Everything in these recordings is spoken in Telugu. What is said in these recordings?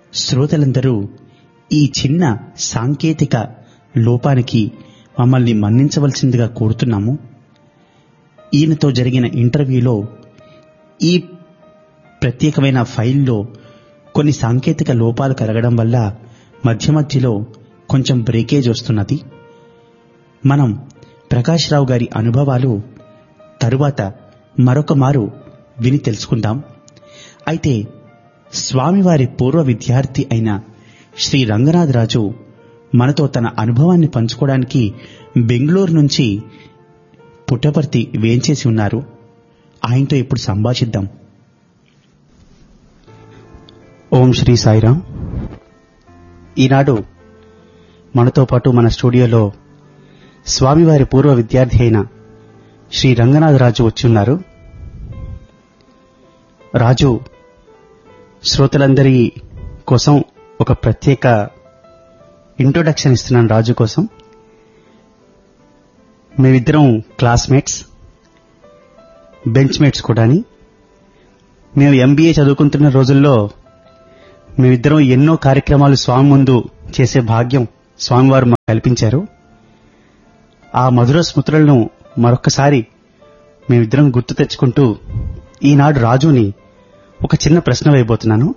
శ్రోతలందరూ ఈ చిన్న సాంకేతిక లోపానికి మమ్మల్ని మన్నించవలసిందిగా కోరుతున్నాము ఈయనతో జరిగిన ఇంటర్వ్యూలో ఈ ప్రత్యేకమైన ఫైల్లో కొన్ని సాంకేతిక లోపాలు కలగడం వల్ల మధ్య మధ్యలో కొంచెం బ్రేకేజ్ వస్తున్నది మనం ప్రకాష్ రావు గారి అనుభవాలు తరువాత మరొక మారు విని తెలుసుకుందాం అయితే స్వామివారి పూర్వ విద్యార్థి అయిన శ్రీ రంగనాథరాజు మనతో తన అనుభవాన్ని పంచుకోవడానికి బెంగళూరు నుంచి పుట్టపర్తి వేంచేసి ఉన్నారు ఆయనతో ఇప్పుడు సంభాషిద్దాం ఓం శ్రీ సాయిరాం ఈనాడు మనతో పాటు మన స్టూడియోలో స్వామివారి పూర్వ విద్యార్థి అయిన శ్రీ రంగనాథరాజు వచ్చి ఉన్నారు రాజు శ్రోతలందరి కోసం ఒక ప్రత్యేక ఇంట్రొడక్షన్ ఇస్తున్నాను రాజు కోసం మేమిద్దరం క్లాస్మేట్స్ బెంచ్ మేట్స్ కూడాని మేము ఎంబీఏ చదువుకుంటున్న రోజుల్లో మేమిద్దరం ఎన్నో కార్యక్రమాలు స్వామి ముందు చేసే భాగ్యం స్వామివారు మాకు కల్పించారు ఆ మధుర స్మృతులను మరొక్కసారి మేమిద్దరం గుర్తు తెచ్చుకుంటూ ఈనాడు రాజుని ఒక చిన్న ప్రశ్న వేయబోతున్నాను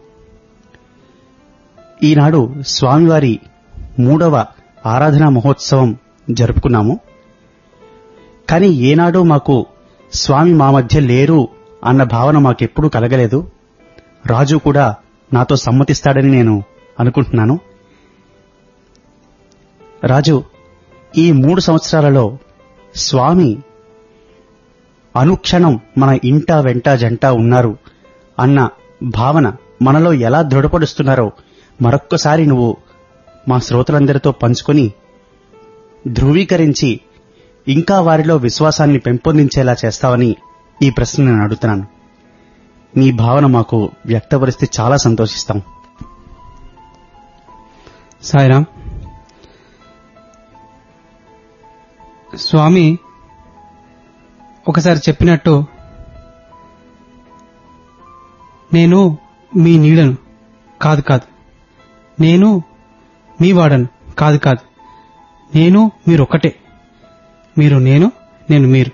ఈనాడు స్వామివారి మూడవ ఆరాధనా మహోత్సవం జరుపుకున్నాము కానీ ఏనాడో మాకు స్వామి మా మధ్య లేరు అన్న భావన మాకెప్పుడూ కలగలేదు రాజు కూడా నాతో సమ్మతిస్తాడని నేను అనుకుంటున్నాను రాజు ఈ మూడు సంవత్సరాలలో స్వామి అనుక్షణం మన ఇంట వెంట జంట ఉన్నారు అన్న భావన మనలో ఎలా దృఢపడుస్తున్నారో మరొక్కసారి నువ్వు మా శ్రోతలందరితో పంచుకొని ధృవీకరించి ఇంకా వారిలో విశ్వాసాన్ని పెంపొందించేలా చేస్తావని ఈ ప్రశ్న నేను అడుగుతున్నాను నీ భావన మాకు వ్యక్తపరిస్తే చాలా సంతోషిస్తాం సాయిరామ్ స్వామి ఒకసారి చెప్పినట్టు నేను మీ నీడను కాదు కాదు నేను మీ వాడను కాదు కాదు నేను మీరు ఒక్కటే మీరు నేను నేను మీరు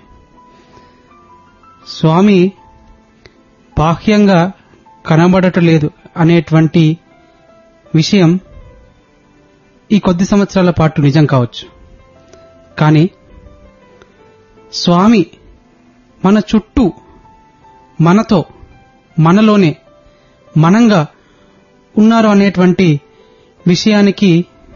స్వామి బాహ్యంగా కనబడటం లేదు అనేటువంటి విషయం ఈ కొద్ది సంవత్సరాల పాటు నిజం కావచ్చు కానీ స్వామి మన చుట్టూ మనతో మనలోనే మనంగా ఉన్నారు అనేటువంటి విషయానికి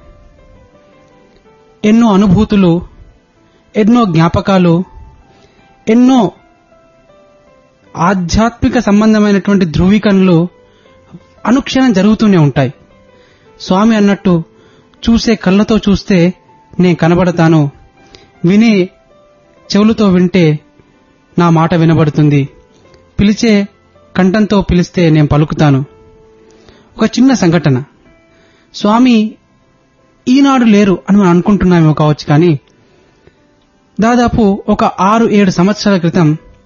ఎన్నో అనుభూతులు ఎన్నో జ్ఞాపకాలు ఎన్నో ఆధ్యాత్మిక సంబంధమైనటువంటి ధృవీకరణలు అనుక్షణం జరుగుతూనే ఉంటాయి స్వామి అన్నట్టు చూసే కళ్ళతో చూస్తే నేను కనబడతాను వినే చెవులతో వింటే నా మాట వినబడుతుంది పిలిచే కంఠంతో పిలిస్తే నేను పలుకుతాను ఒక చిన్న సంఘటన స్వామి ఈనాడు లేరు అని మనం అనుకుంటున్నామేమో కావచ్చు కానీ దాదాపు ఒక ఆరు ఏడు సంవత్సరాల క్రితం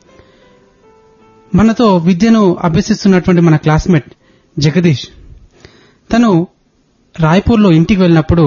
మనతో విద్యను అభ్యసిస్తున్నటువంటి మన క్లాస్మేట్ జగదీష్ తను రాయ్పూర్లో ఇంటికి వెళ్ళినప్పుడు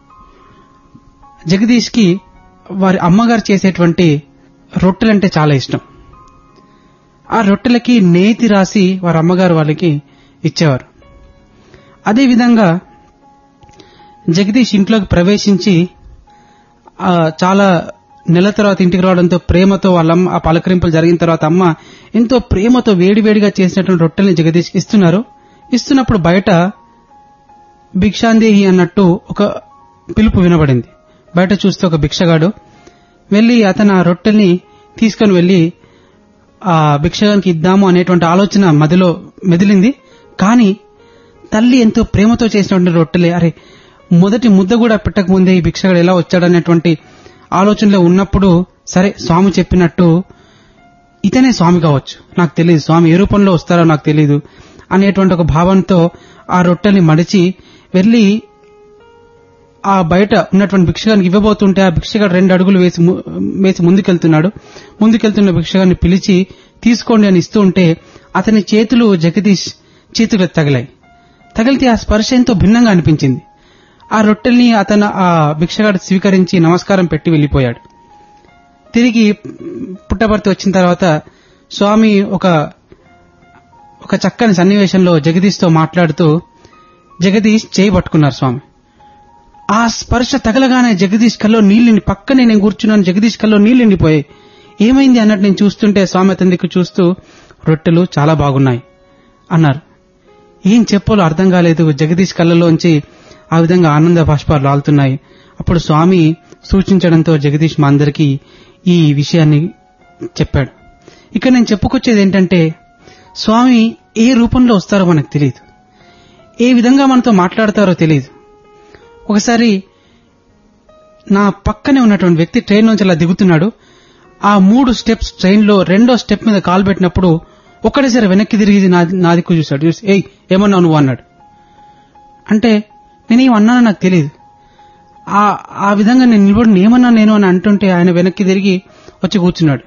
జగదీష్కి వారి అమ్మగారు చేసేటువంటి రొట్టెలంటే చాలా ఇష్టం ఆ రొట్టెలకి నేతి రాసి వారి అమ్మగారు వాళ్ళకి ఇచ్చేవారు అదేవిధంగా జగదీష్ ఇంట్లోకి ప్రవేశించి ఆ, చాలా నెల తర్వాత ఇంటికి రావడంతో ప్రేమతో వాళ్ళ అమ్మ ఆ పలకరింపులు జరిగిన తర్వాత అమ్మ ఎంతో ప్రేమతో వేడివేడిగా చేసినటువంటి రొట్టెల్ని జగదీష్ ఇస్తున్నారు ఇస్తున్నప్పుడు బయట భిక్షాందేహి అన్నట్టు ఒక పిలుపు వినబడింది బయట చూస్తే ఒక భిక్షగాడు వెళ్లి అతను ఆ రొట్టెల్ని తీసుకొని వెళ్లి ఆ భిక్షగానికి ఇద్దాము అనేటువంటి ఆలోచన మదిలో మెదిలింది కానీ తల్లి ఎంతో ప్రేమతో చేసినటువంటి రొట్టెలే అరే మొదటి ముద్ద కూడా పెట్టకముందే ఈ భిక్షగాడు ఎలా వచ్చాడనేటువంటి ఆలోచనలో ఉన్నప్పుడు సరే స్వామి చెప్పినట్టు ఇతనే స్వామి కావచ్చు నాకు తెలియదు స్వామి ఏ రూపంలో వస్తారో నాకు తెలియదు అనేటువంటి ఒక భావంతో ఆ రొట్టెల్ని మడిచి వెళ్లి ఆ బయట ఉన్నటువంటి భిక్షగానికి ఇవ్వబోతుంటే ఆ భిక్షగాడు రెండు అడుగులు వేసి ము- వేసి ముందుకెళ్తున్నాడు ముందుకెళ్తున్న భిక్షగాన్ని పిలిచి తీసుకోండి అని ఇస్తూ ఉంటే అతని చేతులు జగదీష్ చేతులకు తగిలాయి తగిలితే ఆ స్పర్శ ఎంతో భిన్నంగా అనిపించింది ఆ రొట్టెల్ని అతను ఆ భిక్షగాడు స్వీకరించి నమస్కారం పెట్టి వెళ్ళిపోయాడు తిరిగి పుట్టపర్తి వచ్చిన తర్వాత స్వామి ఒక ఒక చక్కని సన్నివేశంలో జగదీష్తో మాట్లాడుతూ జగదీష్ చేయి పట్టుకున్నారు స్వామి ఆ స్పర్శ తగలగానే జగదీష్ కల్లో నీళ్ళని పక్కనే నేను కూర్చున్నాను జగదీష్ కల్లో నీళ్ళు నిండిపోయాయి ఏమైంది అన్నట్టు నేను చూస్తుంటే స్వామి అతని దిక్కు చూస్తూ రొట్టెలు చాలా బాగున్నాయి అన్నారు ఏం చెప్పాలో అర్థం కాలేదు జగదీష్ కళ్ళలోంచి ఆ విధంగా ఆనంద బాష్పాలు రాలుతున్నాయి అప్పుడు స్వామి సూచించడంతో జగదీష్ మా అందరికీ ఈ విషయాన్ని చెప్పాడు ఇక్కడ నేను చెప్పుకొచ్చేది ఏంటంటే స్వామి ఏ రూపంలో వస్తారో మనకు తెలియదు ఏ విధంగా మనతో మాట్లాడతారో తెలియదు ఒకసారి నా పక్కనే ఉన్నటువంటి వ్యక్తి ట్రైన్ నుంచి అలా దిగుతున్నాడు ఆ మూడు స్టెప్స్ ట్రైన్ లో రెండో స్టెప్ మీద కాలు పెట్టినప్పుడు ఒక్కడేసారి వెనక్కి తిరిగి నా నా దిక్కు చూశాడు చూసి ఏయ్ ఏమన్నావు నువ్వు అన్నాడు అంటే నేనేం అన్నానో నాకు తెలియదు ఆ ఆ విధంగా నేను నిలబడి ఏమన్నా నేను అని అంటుంటే ఆయన వెనక్కి తిరిగి వచ్చి కూర్చున్నాడు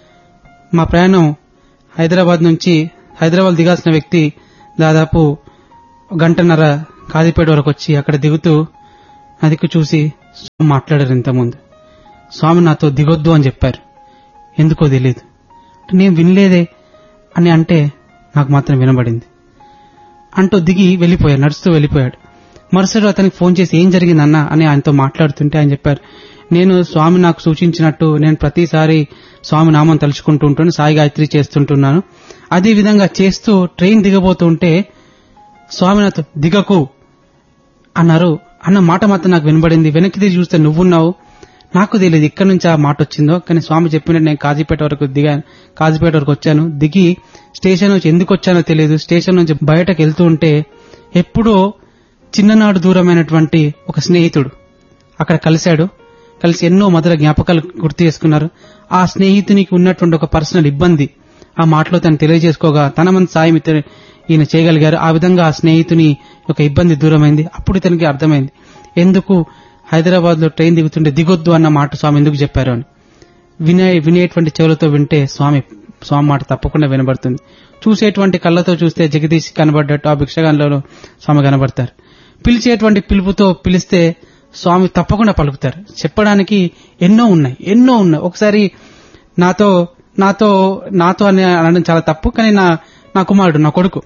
మా ప్రయాణం హైదరాబాద్ నుంచి హైదరాబాద్ దిగాల్సిన వ్యక్తి దాదాపు గంటన్నర కాజీపేట వరకు వచ్చి అక్కడ దిగుతూ నా దిక్కు చూసి స్వామి మాట్లాడారు ఇంతకుముందు స్వామి నాతో దిగొద్దు అని చెప్పారు ఎందుకో తెలియదు నేను వినలేదే అని అంటే నాకు మాత్రం వినబడింది అంటూ దిగి వెళ్ళిపోయాడు నడుస్తూ వెళ్ళిపోయాడు మరుసటి రోజు అతనికి ఫోన్ చేసి ఏం జరిగిందన్నా అని ఆయనతో మాట్లాడుతుంటే ఆయన చెప్పారు నేను స్వామి నాకు సూచించినట్టు నేను ప్రతిసారి స్వామి నామం తలుచుకుంటూ ఉంటాను సాయి గాయత్రి చేస్తుంటున్నాను అదే విధంగా చేస్తూ ట్రైన్ దిగబోతుంటే స్వామి నాతో దిగకు అన్నారు అన్న మాట మాత్రం నాకు వినబడింది వెనక్కి తిరిగి చూస్తే నువ్వున్నావు నాకు తెలియదు ఎక్కడి నుంచి ఆ మాట వచ్చిందో కానీ స్వామి చెప్పినట్టు నేను కాజీపేట వరకు దిగాను కాజీపేట వరకు వచ్చాను దిగి స్టేషన్ నుంచి ఎందుకు వచ్చానో తెలియదు స్టేషన్ నుంచి బయటకు వెళ్తూ ఉంటే ఎప్పుడో చిన్ననాడు దూరమైనటువంటి ఒక స్నేహితుడు అక్కడ కలిశాడు కలిసి ఎన్నో మధుర జ్ఞాపకాలు గుర్తు చేసుకున్నారు ఆ స్నేహితునికి ఉన్నటువంటి ఒక పర్సనల్ ఇబ్బంది ఆ మాటలో తను తెలియజేసుకోగా తన మంది సాయం ఇతను ఈయన చేయగలిగారు ఆ విధంగా ఆ స్నేహితుని యొక్క ఇబ్బంది దూరమైంది అప్పుడు ఇతనికి అర్థమైంది ఎందుకు హైదరాబాద్ లో ట్రైన్ దిగుతుంటే దిగొద్దు అన్న మాట స్వామి ఎందుకు చెప్పారు అని వినే వినేటువంటి చెవులతో వింటే స్వామి స్వామి మాట తప్పకుండా వినబడుతుంది చూసేటువంటి కళ్ళతో చూస్తే జగదీష్ కనబడ్డట్టు ఆ భిక్షగాన్లో స్వామి కనబడతారు పిలిచేటువంటి పిలుపుతో పిలిస్తే స్వామి తప్పకుండా పలుకుతారు చెప్పడానికి ఎన్నో ఉన్నాయి ఎన్నో ఉన్నాయి ఒకసారి నాతో నాతో నాతో అని అనడం చాలా తప్పు కానీ నా నా కుమారుడు నా కొడుకు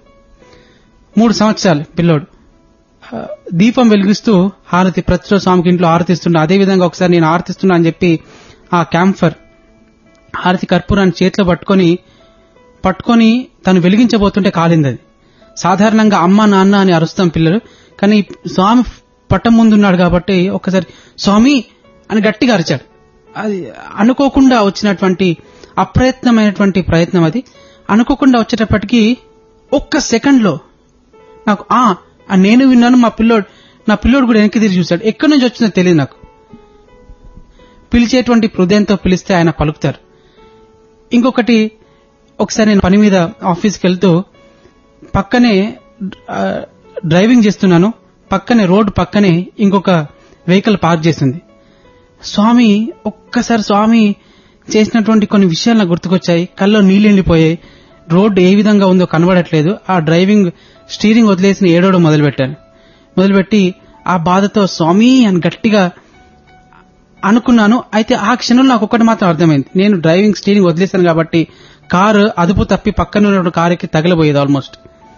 మూడు సంవత్సరాలు పిల్లోడు ఆ, దీపం వెలిగిస్తూ హారతి ప్రతిరోజు స్వామికి ఇంట్లో ఆరతిస్తున్నా అదే విధంగా ఒకసారి నేను ఆరతిస్తున్నా అని చెప్పి ఆ క్యాంఫర్ హారతి కర్పూరాన్ని చేతిలో పట్టుకొని పట్టుకొని తను వెలిగించబోతుంటే కాలింది అది సాధారణంగా అమ్మ నాన్న అని అరుస్తాం పిల్లలు కానీ స్వామి పట్టం ముందున్నాడు కాబట్టి ఒక్కసారి స్వామి అని గట్టిగా అరిచాడు అది అనుకోకుండా వచ్చినటువంటి అప్రయత్నమైనటువంటి ప్రయత్నం అది అనుకోకుండా వచ్చేటప్పటికి ఒక్క సెకండ్ లో నాకు ఆ ఆ నేను విన్నాను మా పిల్లోడు నా పిల్లోడు కూడా వెనక్కి తిరిగి చూశాడు ఎక్కడి నుంచి వచ్చిందో తెలియదు నాకు పిలిచేటువంటి హృదయంతో పిలిస్తే ఆయన పలుకుతారు ఇంకొకటి ఒకసారి నేను పని మీద ఆఫీస్కి వెళ్తూ పక్కనే ఆ, డ్రైవింగ్ చేస్తున్నాను పక్కనే రోడ్డు పక్కనే ఇంకొక వెహికల్ పార్క్ చేసింది స్వామి ఒక్కసారి స్వామి చేసినటువంటి కొన్ని విషయాలు నాకు గుర్తుకొచ్చాయి కల్లో నీళ్ళు ఎండిపోయాయి రోడ్డు ఏ విధంగా ఉందో కనబడట్లేదు ఆ డ్రైవింగ్ స్టీరింగ్ వదిలేసి ఏడవడం మొదలుపెట్టాను మొదలుపెట్టి ఆ బాధతో స్వామి అని గట్టిగా అనుకున్నాను అయితే ఆ క్షణంలో నాకు ఒకటి మాత్రం అర్థమైంది నేను డ్రైవింగ్ స్టీరింగ్ వదిలేశాను కాబట్టి కారు అదుపు తప్పి పక్కన ఉన్న కారుకి తగలబోయేది ఆల్మోస్ట్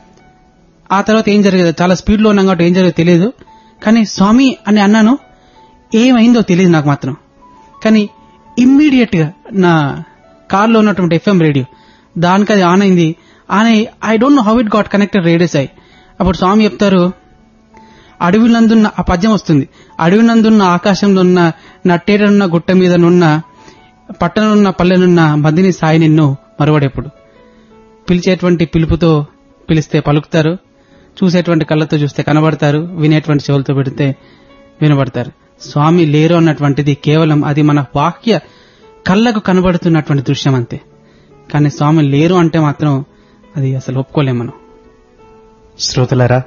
ఆ తర్వాత ఏం జరిగేది చాలా స్పీడ్ లో ఉన్నాం కాబట్టి ఏం జరిగేదో తెలియదు కానీ స్వామి అని అన్నాను ఏమైందో తెలియదు నాకు మాత్రం కానీ ఇమ్మీడియట్ గా నా కార్లో ఉన్నటువంటి ఎఫ్ఎం రేడియో దానికి అది ఆన్ అయింది ఆన్ అయ్యి I don't know how it got connected radios అయ్యి అప్పుడు స్వామి చెప్తారు అడవినందున్న ఆ పద్యం వస్తుంది అడవినందున్న ఆకాశంలో ఉన్న నట్టేటనున్న గుట్ట మీదనున్న పట్టణనున్న పల్లెనున్న మదిని సాయి నిన్ను మరువడెప్పుడు పిలిచేటువంటి పిలుపుతో పిలిస్తే పలుకుతారు చూసేటువంటి కళ్ళతో చూస్తే కనబడతారు వినేటువంటి చెవులతో పెడితే వినబడతారు స్వామి లేరు అన్నటువంటిది కేవలం అది మన వాక్య కళ్ళకు కనబడుతున్నటువంటి దృశ్యం అంతే కానీ స్వామి లేరు అంటే మాత్రం అది అసలు ఒప్పుకోలేం మనం శ్రోతలరా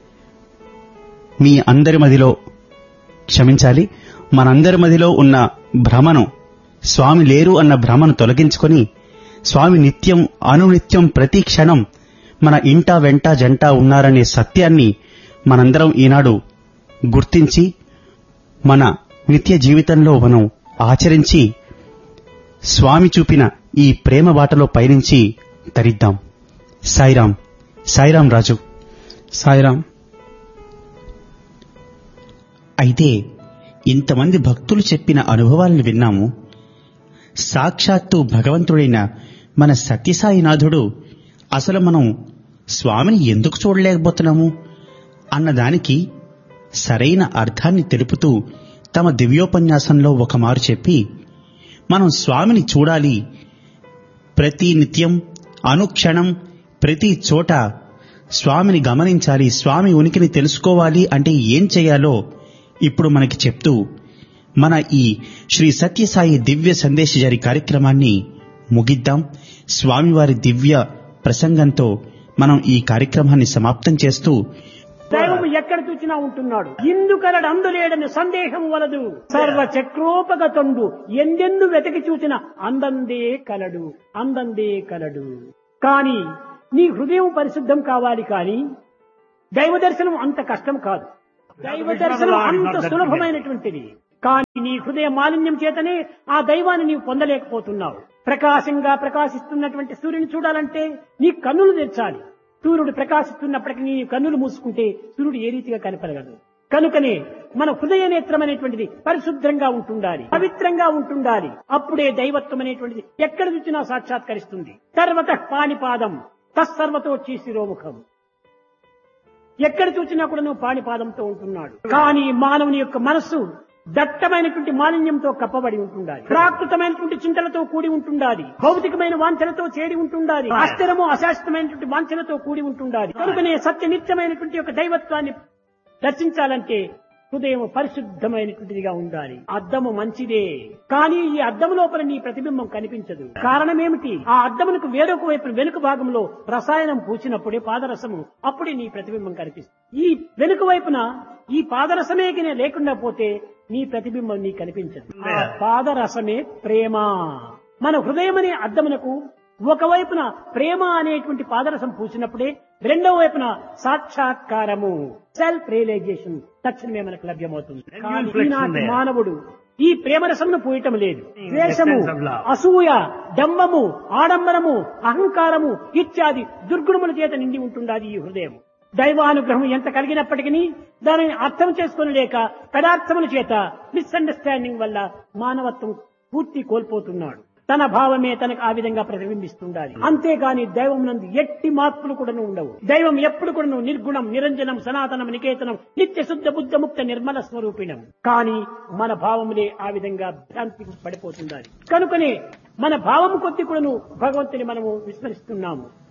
మీ అందరి మదిలో క్షమించాలి మనందరి మదిలో ఉన్న భ్రమను స్వామి లేరు అన్న భ్రమను తొలగించుకొని స్వామి నిత్యం అనునిత్యం ప్రతి క్షణం మన ఇంట వెంట జంట ఉన్నారనే సత్యాన్ని మనందరం ఈనాడు గుర్తించి మన నిత్య జీవితంలో మనం ఆచరించి స్వామి చూపిన ఈ ప్రేమ బాటలో పయనించి తరిద్దాం సాయిరాం సాయిరాం రాజు సాయిరాం అయితే ఇంతమంది భక్తులు చెప్పిన అనుభవాలను విన్నాము సాక్షాత్తు భగవంతుడైన మన సత్యసాయినాథుడు అసలు మనం స్వామిని ఎందుకు చూడలేకపోతున్నాము అన్నదానికి సరైన అర్థాన్ని తెలుపుతూ తమ దివ్యోపన్యాసంలో ఒక మారు చెప్పి మనం స్వామిని చూడాలి ప్రతి నిత్యం అనుక్షణం ప్రతి చోట స్వామిని గమనించాలి స్వామి ఉనికిని తెలుసుకోవాలి అంటే ఏం చేయాలో ఇప్పుడు మనకి చెప్తూ మన ఈ శ్రీ సత్యసాయి దివ్య సందేశజరి కార్యక్రమాన్ని ముగిద్దాం స్వామివారి దివ్య ప్రసంగంతో మనం ఈ కార్యక్రమాన్ని సమాప్తం చేస్తూ దైవము ఎక్కడ చూచినా ఉంటున్నాడు ఇందుకలడు అందులేడని సందేహం వలదు సర్వ చక్రోపగతండు ఎందెందు వెతకి చూచిన అందందే కలడు అందందే కలడు కాని నీ హృదయం పరిశుద్ధం కావాలి కాని దైవ దర్శనం అంత కష్టం కాదు దైవ దర్శనం అంత సులభమైనటువంటిది కానీ నీ హృదయ మాలిన్యం చేతనే ఆ దైవాన్ని నీవు పొందలేకపోతున్నావు ప్రకాశంగా ప్రకాశిస్తున్నటువంటి సూర్యుని చూడాలంటే నీ కన్నులు తెచ్చాలి సూర్యుడు ప్రకాశిస్తున్నప్పటికీ నీ కన్నులు మూసుకుంటే సూర్యుడు ఏ రీతిగా కనపడగలడు కనుకనే మన హృదయ నేత్రం అనేటువంటిది పరిశుభ్రంగా ఉంటుండాలి పవిత్రంగా ఉంటుండాలి అప్పుడే దైవత్వం అనేటువంటిది ఎక్కడ చూసినా సాక్షాత్కరిస్తుంది సర్వత పాణిపాదం తస్సర్వతో చీసిరోముఖం ఎక్కడ చూసినా కూడా నువ్వు పాణిపాదంతో ఉంటున్నాడు కానీ మానవుని యొక్క మనస్సు దట్టమైనటువంటి మాలిన్యంతో కప్పబడి ఉంటుండాలి ప్రాకృతమైనటువంటి చింతలతో కూడి ఉంటుండాలి భౌతికమైన వాంఛలతో చేరి ఉంటుండాలి అస్థిరము అశాశ్వతమైనటువంటి వాంఛలతో కూడి ఉంటుండాలి కనుకనే సత్యనిత్యమైనటువంటి యొక్క దైవత్వాన్ని దర్శించాలంటే హృదయం పరిశుద్ధమైనటువంటిదిగా ఉండాలి అద్దము మంచిదే కానీ ఈ అద్దము లోపల నీ ప్రతిబింబం కనిపించదు కారణమేమిటి ఆ అద్దమునకు వేరొక వైపు వెనుక భాగంలో రసాయనం పూసినప్పుడే పాదరసము అప్పుడే నీ ప్రతిబింబం కనిపిస్తుంది ఈ వెనుక వైపున ఈ పాదరసమే గిన లేకుండా పోతే నీ ప్రతిబింబం నీ కనిపించదు ఆ పాదరసమే ప్రేమ మన హృదయం అనే అద్దమునకు ఒకవైపున ప్రేమ అనేటువంటి పాదరసం పూసినప్పుడే రెండవ వైపున సాక్షాత్కారము సెల్ఫ్ రియలైజేషన్ తక్షణమే మనకు లభ్యమవుతుంది కానీ ఈనాటి మానవుడు ఈ ప్రేమరసమును పూయటం లేదు ద్వేషము అసూయ డంబము ఆడంబరము అహంకారము ఇత్యాది దుర్గుణముల చేత నిండి ఉంటుండాది ఈ హృదయం దైవానుగ్రహం ఎంత కలిగినప్పటికీ దానిని అర్థం చేసుకుని లేక పదార్థముల చేత మిస్అండర్స్టాండింగ్ వల్ల మానవత్వం పూర్తి కోల్పోతున్నాడు తన భావమే తనకు ఆ విధంగా ప్రతిబింబిస్తుండాలి అంతేగాని దైవం నందు ఎట్టి మార్పులు కూడా ఉండవు దైవం ఎప్పుడు కూడా నిర్గుణం నిరంజనం సనాతనం నికేతనం నిత్య శుద్ధ బుద్ధ ముక్త నిర్మల స్వరూపిణం కానీ మన భావములే ఆ విధంగా భ్రాంతికి పడిపోతుండాలి కనుకనే మన భావము కొద్ది కూడా భగవంతుని మనము విస్మరిస్తున్నాము